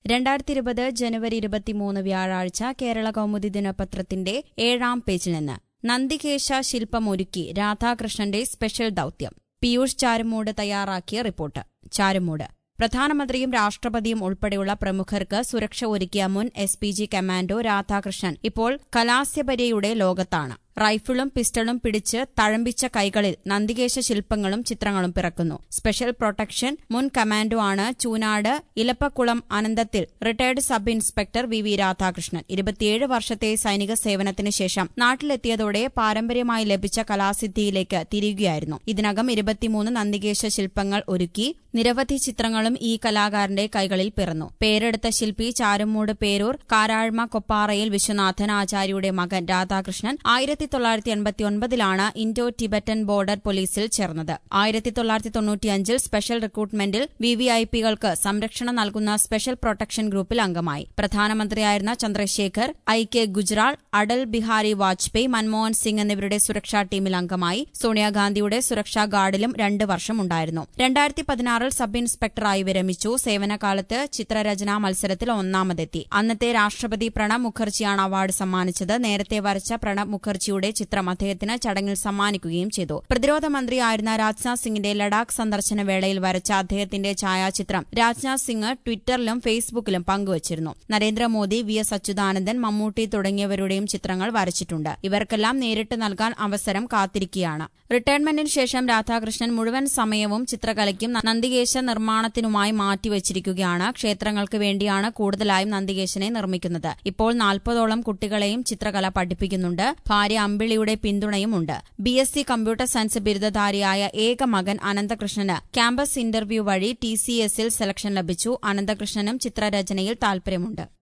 രണ്ടായിരത്തി ഇരുപത് ജനുവരി ഇരുപത്തിമൂന്ന് വ്യാഴാഴ്ച കേരള കൗമുദി ദിനപത്രത്തിന്റെ ഏഴാം പേജിൽ നിന്ന് നന്ദികേശ ശില്പമൊരുക്കി രാധാകൃഷ്ണന്റെ സ്പെഷ്യൽ ദൌത്യം പീയൂഷ് ചാരുമൂട് തയ്യാറാക്കിയ റിപ്പോർട്ട് ചാരുമൂട് പ്രധാനമന്ത്രിയും രാഷ്ട്രപതിയും ഉൾപ്പെടെയുള്ള പ്രമുഖർക്ക് സുരക്ഷ ഒരുക്കിയ മുൻ S P G commando Radhakrishnan ഇപ്പോൾ കലാസ്യപര്യയുടെ ലോകത്താണ് റൈഫിളും പിസ്റ്റളും പിടിച്ച് തഴമ്പിച്ച കൈകളിൽ നന്ദികേശ ശില്പങ്ങളും ചിത്രങ്ങളും പിറക്കുന്നു സ്പെഷ്യൽ പ്രൊട്ടക്ഷൻ മുൻ കമാൻഡോ ആണ് ചൂനാട് ഇലപ്പക്കുളം അനന്തത്തിൽ retired sub inspector V V Radhakrishnan ഇരുപത്തിയേഴ് വർഷത്തെ സൈനിക സേവനത്തിന് ശേഷം നാട്ടിലെത്തിയതോടെ പാരമ്പര്യമായി ലഭിച്ച കലാസിദ്ധിയിലേക്ക് തിരിയുകയായിരുന്നു ഇതിനകം ഇരുപത്തിമൂന്ന് നന്ദികേശ ശില്പങ്ങൾ ഒരുക്കി നിരവധി ചിത്രങ്ങളും ഈ കലാകാരന്റെ കൈകളിൽ പിറന്നു പേരെടുത്ത ശില്പി ചാരുമൂട് പേരൂർ കാരാഴ്മ കൊപ്പാറയിൽ വിശ്വനാഥൻ ആചാര്യയുടെ മകൻ രാധാകൃഷ്ണൻ ആയിരത്തി തൊള്ളായിരത്തി എൺപത്തി ഒൻപതിലാണ് ഇൻഡോ ടിബറ്റൻ ബോർഡർ പോലീസിൽ ചേർന്നത് ആയിരത്തി തൊള്ളായിരത്തി തൊണ്ണൂറ്റിയഞ്ചിൽ സ്പെഷ്യൽ റിക്രൂട്ട്മെന്റിൽ വി വി ഐ പികൾക്ക് സംരക്ഷണം നൽകുന്ന സ്പെഷ്യൽ പ്രൊട്ടക്ഷൻ ഗ്രൂപ്പിൽ അംഗമായി പ്രധാനമന്ത്രിയായിരുന്ന ചന്ദ്രശേഖർ ഐ കെ ഗുജറാൾ അടൽ ബിഹാരി വാജ്പേയി മൻമോഹൻ സിംഗ് എന്നിവരുടെ സുരക്ഷാ ടീമിൽ അംഗമായി സോണിയാഗാന്ധിയുടെ സുരക്ഷാ ഗാർഡിലും രണ്ട് വർഷം ഉണ്ടായിരുന്നു രണ്ടായിരത്തി പതിനാറിൽ സബ് ഇൻസ്പെക്ടറായി വിരമിച്ചു സേവനകാലത്ത് ചിത്രരചനാ മത്സരത്തിൽ ഒന്നാമതെത്തി അന്നത്തെ രാഷ്ട്രപതി പ്രണബ് മുഖർജിയാണ് അവാർഡ് സമ്മാനിച്ചത് നേരത്തെ വരച്ച പ്രണബ് മുഖർജിയുടെ ചിത്രം അദ്ദേഹത്തിന് ചടങ്ങിൽ സമ്മാനിക്കുകയും ചെയ്തു പ്രതിരോധ മന്ത്രിയായിരുന്ന രാജ്നാഥ് സിംഗിന്റെ ലഡാക്ക് സന്ദർശന വേളയിൽ വരച്ച അദ്ദേഹത്തിന്റെ ഛായാചിത്രം രാജ്നാഥ് സിംഗ് ട്വിറ്ററിലും ഫേസ്ബുക്കിലും പങ്കുവച്ചിരുന്നു നരേന്ദ്രമോദി വി എസ് അച്യുതാനന്ദൻ മമ്മൂട്ടി തുടങ്ങിയവരുടെയും ചിത്രങ്ങൾ വരച്ചിട്ടുണ്ട് ഇവർക്കെല്ലാം നേരിട്ട് നൽകാൻ അവസരം കാത്തിരിക്കുകയാണ് റിട്ടയർമെന്റിന് ശേഷം രാധാകൃഷ്ണൻ മുഴുവൻ സമയവും ചിത്രകലയ്ക്കും നന്ദികേശ നിർമ്മാണത്തിനുമായി മാറ്റിവച്ചിരിക്കുകയാണ് ക്ഷേത്രങ്ങൾക്ക് വേണ്ടിയാണ് കൂടുതലായും നന്ദികേശനെ നിർമ്മിക്കുന്നത് ഇപ്പോൾ നാൽപ്പതോളം കുട്ടികളെയും ചിത്രകല പഠിപ്പിക്കുന്നുണ്ട് ഭാര്യ അമ്പിളിയുടെ പിന്തുണയുമുണ്ട് B S C computer science ബിരുദധാരിയായ ഏക മകൻ അനന്തകൃഷ്ണന് ക്യാമ്പസ് ഇന്റർവ്യൂ വഴി ടി സി എസിൽ സെലക്ഷൻ ലഭിച്ചു അനന്തകൃഷ്ണനും ചിത്രരചനയിൽ താൽപര്യമുണ്ട്